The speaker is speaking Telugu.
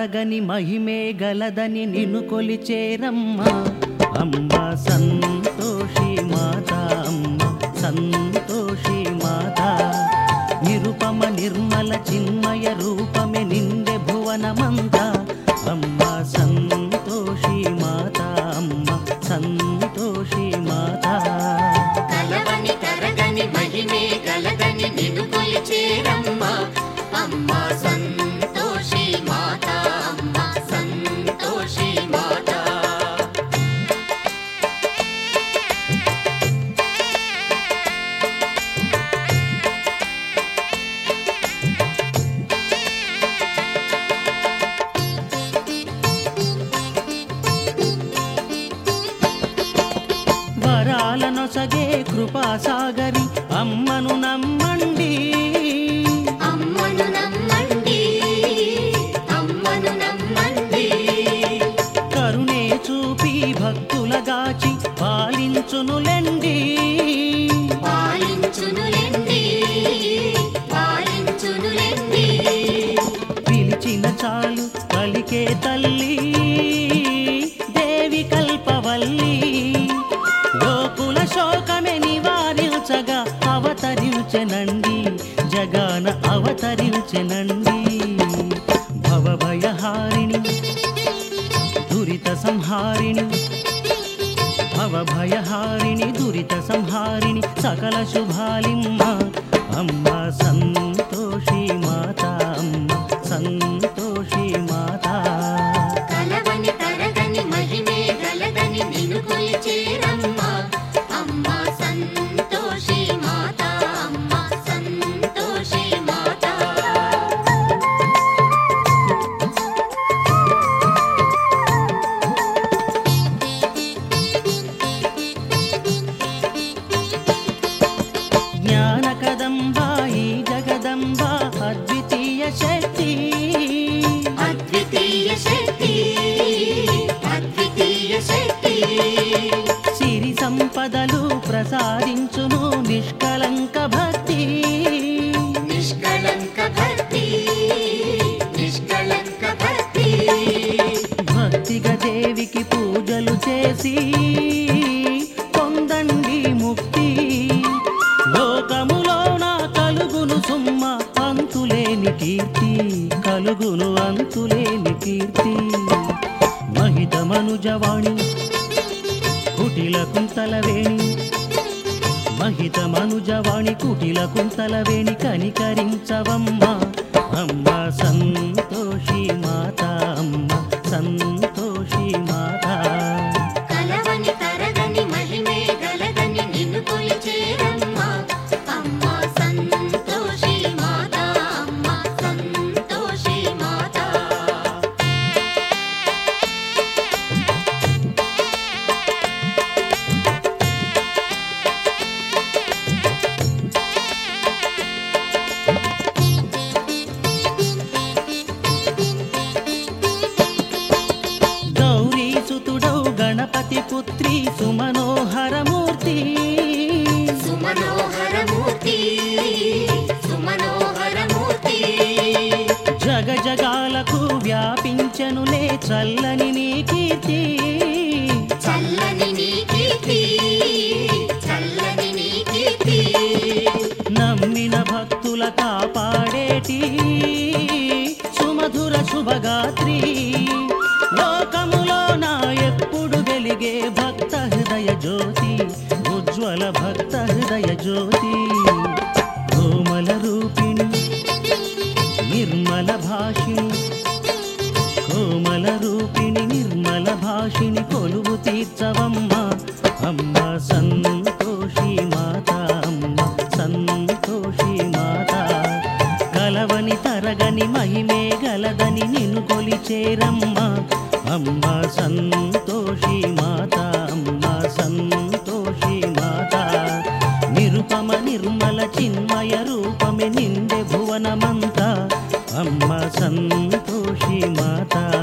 తరగని మహిమే గలదని నిన్ను కొలిచేరమ్మ అమ్మ సంతోషి మాత అమ్మ సంతోషి మాత నిరుపమ నిర్మల చిన్మయ రూపమే నిండే భువనమంత అమ్మ సంతోషి మాత అమ్మ సంతోషి మాత కలవని తరగని మహిమే గలదని నిన్ను కొలిచేరమ్మ అమ్మ సంతోషి మాత అమ్మ సంతోషి మాత వరాలనొసగే కృపాసాగరి అమ్మను నమ్మండి అమ్మను నమ్మండి అమ్మను నమ్మండి కరుణే చూపి భక్తులగాచి పాలించునులెండి పాలించునులెండి పాలించునులెండి పిలిచిన చాలు పలికే తల్లి దేవి కల్పవల్లి గోకుల శోకమే నివారించగా అవతరించెనండి జగాన అవతరించెనండి భవభయహారిణి దురిత సంహారిణి భవభయహారిణి దురిత సంహారిణి సకల శుభాలిమ్మ అమ్మ సంతోషి మాత అమ్మ సంతోషి మాత కలవని తరగని మహిమే గలదని నిన్ను కొలిచేరమ్మ అమ్మ సంతోషి మాత అమ్మ సంతోషి మాత జ్ఞాన కదంబా ఈ జగదంబా అద్వితీయ శక్తి అద్వితీయ శక్తి అద్వితీయ శక్తి సిరి సంపదలు ప్రసాదించును నిష్కలంక భక్తి నిష్కళంక భక్తి నిష్కళంక భక్తి భక్తిగా దేవికి పూజలు చేసి పొందండి ముక్తి లోకములోన కలుగును సుమ్మ అంతులేని కీర్తి కలుగును అంతులేని కీర్తి మహిత మనుజవాణి కుటిల కుంతలవేణి మహిత మనుజవాణి కుటిల కుంతలవేణి కనికరించవమ్మ అమ్మ సంతోషి మాత అమ్మ సంతోషి మాత కలవని తరగని మహిమే గలదని నిన్ను కొలిచేరమ్మ అమ్మ సంతోషి మాత అమ్మ సంతోషి మాత గౌరీ సుతుడౌ గణపతి పుత్రి సుమనోహరమూర్తి సుమనోహరమూర్తి సుమనోహరమూర్తి జగ జగాలకు వ్యాపించనులే చల్లని నీ కీర్తి చల్లని నీ కీర్తి చల్లని నీ కీర్తి నమ్మిన భక్తుల కాపాడేటి సుమధుర శుభగాత్రి లోకములో నా ఎప్పుడు వెలిగే భక్త హృదయ జ్యోతి ఉజ్వల భక్త హృదయ జ్యోతి కోమల రూపిణి నిర్మల భాషిణి కోమల రూపిణి నిర్మల భాషిణి కొలువు తీర్చవమ్మ అమ్మ సంతోషి మాత అమ్మ సంతోషి మాత కలవని తరగని మహిమే గలదని నిన్ను కొలిచేరమ్మ అమ్మ సంతోషి మాత అమ్మ సంతోషి మాత నిరుపమ నిర్మల చిన్మయ రూపమే నిండే భువనమంతా అమ్మ సంతోషి మాత